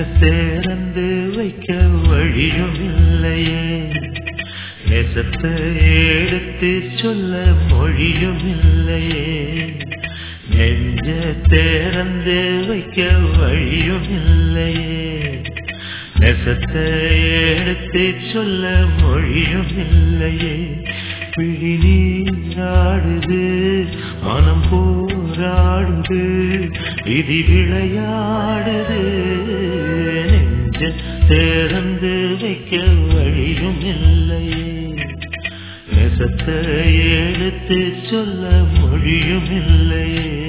திறந்து வைக்க வழியும் இல்லையே நெசத்தை எடுத்து சொல்ல மொழியும் இல்லையே நெஞ்ச திறந்து வைக்க வழியும் இல்லையே நெசத்தை எடுத்து சொல்ல மொழியும் இல்லையே விழி நீராடுது மனம் போராடுது விதி விளையாடுது நெஞ்ச திறந்து வைக்க வழியும் இல்லையே நெசத்தை எடுத்து சொல்ல மொழியும் இல்லையே